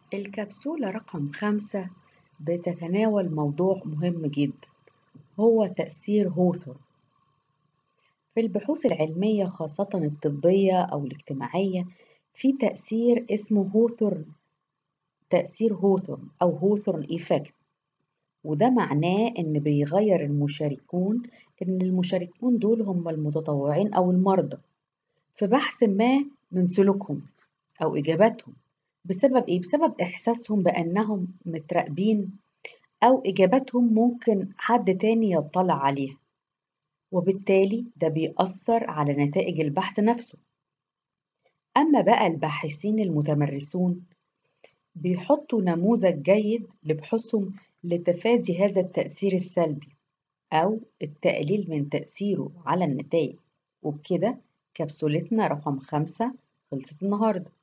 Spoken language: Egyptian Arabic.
الكبسولة رقم خمسة بتتناول موضوع مهم جدا هو تأثير هوثر في البحوث العلمية خاصة الطبية أو الاجتماعية في تأثير اسمه هوثر تأثير هوثر أو هوثر إيفكت وده معناه إن بيغير المشاركون إن المشاركون دول هم المتطوعين أو المرضى في بحث ما من سلوكهم أو إجاباتهم بسبب إيه؟ بسبب إحساسهم بأنهم متراقبين أو إجاباتهم ممكن حد تاني يطلع عليها وبالتالي ده بيأثر على نتائج البحث نفسه أما بقى الباحثين المتمرسون بيحطوا نموذج جيد لبحوثهم لتفادي هذا التأثير السلبي أو التقليل من تأثيره على النتائج وبكده كبسولتنا رقم خمسة خلصت النهارده